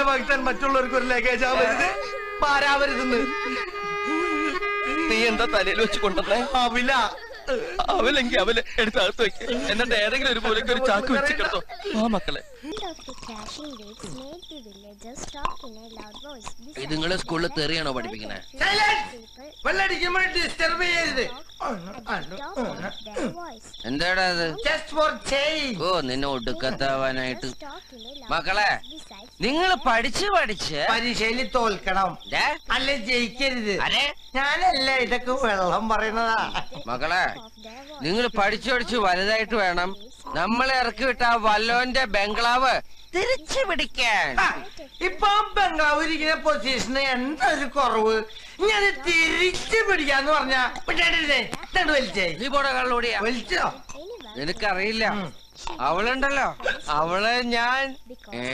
ഭക്തൻ മറ്റുള്ളവർക്ക് ഒരു ലഗേജ് ആവരുത് പാരാവരുതെന്ന് നീ എന്താ തലയിൽ വെച്ച് കൊണ്ടുവന്നേ ആവില്ല അവലെങ്കി അവല് എടുത്ത് അകത്ത് വെക്ക് എന്നിട്ട് ഏതെങ്കിലും ഒരു മൂലയ്ക്ക് ഒരു ചാക്ക് വെച്ച് കിടത്തോ ആ മക്കളെ of the crashing waves made the villagers talk in a loud voice. This ഇത് നിങ്ങള് സ്കൂളിൽ തെറിയാണോ പഠിപ്പിക്കണേ people വെള്ളടിക്കുമ്പോൾ ഡിസ്റ്റർബ് ചെയ്യരുത് at the top of their voice. എന്താടാ അത് ജസ്റ്റ് ഫോർ ചേഞ്ച് ഓ നിന്നെ ഒടുക്കത്താവാനായിട്ട് Just talk in a loud മക്കളെ voice besides നിങ്ങൾ പഠിച്ച് പഠിച്ച് പരീക്ഷയിൽ തോൽക്കണം ദേ, അല്ലെ ജയിക്കരുത് അരെ ഞാനല്ല ഇതൊക്കെ വെള്ളം പറയണതാ മക്കളെ of their voice. നിങ്ങൾ പഠിച്ചു പഠിച്ച് വലുതായിട്ട് വേണം നമ്മളെ ഇറക്കി വിട്ട ആ വല്ലോന്റെ ബംഗ്ലാവ് തിരിച്ചു പിടിക്കാൻ ആ, ഇപ്പൊ ബംഗ്ലാവ് ഇരിക്കുന്ന പൊസിഷന് എന്താ ഒരു കുറവ് ഞാൻ തിരിച്ചു പിടിക്കാന്ന് പറഞ്ഞ വലിച്ചേ നീ പോടാ കള്ളൂടിയാ വലിച്ചോ നിനക്കറിയില്ല അവളുണ്ടല്ലോ അവളെ ഞാൻ ഏ?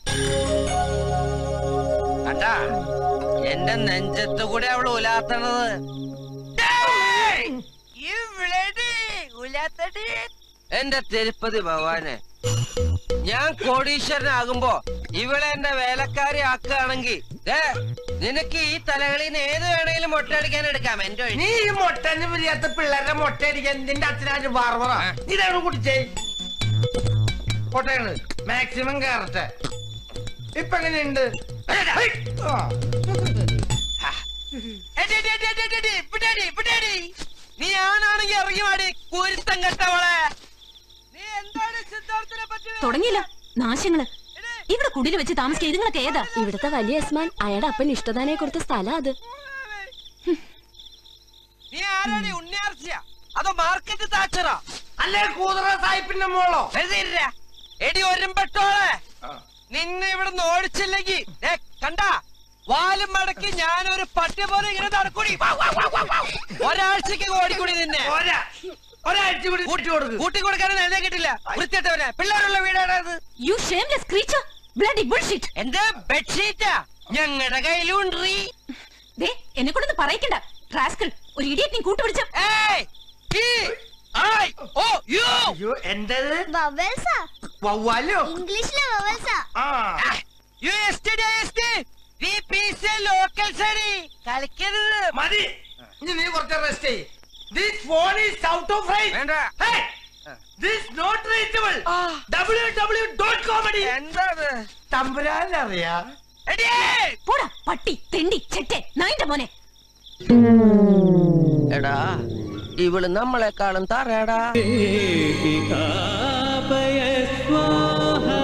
കണ്ടാ എന്റെ നെഞ്ചത്ത് കൂടെ അവള് ഉലാത്തണത് ഡേയ്! ഇവളെടി ഉലാത്തടി. എന്റെ തിരുപ്പതി ഭഗവാനെ ഞാൻ കോടീശ്വരനാകുമ്പോ ഇവളെ എന്റെ വേലക്കാരി ആക്കുകയാണെങ്കിൽ നിനക്ക് ഈ തലകളിൽ ഏത് വേണേലും മൊട്ടയടിക്കാൻ എടുക്കാം എന്റെ ഒഴി. നീ ഈ മൊട്ടന് പിരിയാത്ത പിള്ളേരുടെ മൊട്ട അടിക്കാൻ നിന്റെ അച്ഛനാര് ബാർബറ ഇതാണ് കുടിച്ചേ കോട്ടയാണ് മാക്സിമം കയറട്ടെ ഇപ്പൊ എങ്ങനെയുണ്ട് ആ. എടി, എടി, എടി, എടി, എടി, ഇവിടെടി, ഇവിടെടി. നീ ആണാണെങ്കിൽ ഇറങ്ങി വാടി കുരുത്തം കെട്ടവളെ നീ എന്താണ് സിദ്ധാർത്ഥനെ പറ്റി തുടങ്ങിയില്ല നാശങ്ങള് ഇവിടെ കുടില് വെച്ച് താമസിക്കുക ഇതുങ്ങളൊക്കെ ഏതാ ഇവിടുത്തെ വലിയ യസ്മാൻ അയാളുടെ അപ്പൻ ഇഷ്ടദാനെ കൊടുത്ത സ്ഥലം അത് നീ ആരാടി ഉണ്ണിയാർച്ചയാ അതോ മാർക്കറ്റ് താച്ചറാ അല്ലേ കൂതറ സാഹിബിന്റെ മോളോ വെറുതെ ഇരുരാ. എടി ഒരുമ്പെട്ടോളെ നിന്നെ ഇവിടെ ഓടിച്ചില്ലെങ്കി ദേ, കണ്ടാ വാലും മടക്കി ഞാനൊരു പട്ടി പോലെ ഇങ്ങനെ നടക്കൂടി വാ, വാ, വാ, വാ, വാ. ഒരാഴ്ചക്ക് ഓടിക്കൂടി നിന്നെ ഒരാ ഒരാഴ്ച കൂടി കൂട്ടി കൊടുക്ക് കൂട്ടി കൊടുക്കാനും എന്നെ കിട്ടില്ല വൃത്തിയിട്ടവനെ പിള്ളേരുള്ള വീടാണ് അത് you shameless creature bloody bullshit എന്റെ ബെഡ്ഷീറ്റാ ഞങ്ങളുടെ കയ്യിലുണ്ട് ദേ എന്നെ കൊണ്ടൊന്ന് പറയിക്കണ്ട റാസ്കൽ ഒരു ഇഡിയറ്റ് നീ കൂട്ടുപിടിച്ച ഏയ് ഈ ഐ ഓ യു അയ്യോ എന്റേത് Vowels ആ? വവ്വാലോ ഇംഗ്ലീഷിലെ vowels ആ? ആ U S T S T V P C local സടി കളിക്കരുത് മതി ഇനി നീ കുറച്ച് റെസ്റ്റ് ചെയ്യ് this phone is out of range വേണ്ട this not reachable W W dot comedy എന്താണ് തമ്പുരാനറിയാ എടിയേ പോടാ പട്ടി തെണ്ടി ചെറ്റെ നായിന്റെ മോനെ എടാ ഇവള് നമ്മളെക്കാളും തറയടാ देविकापय स्वाहा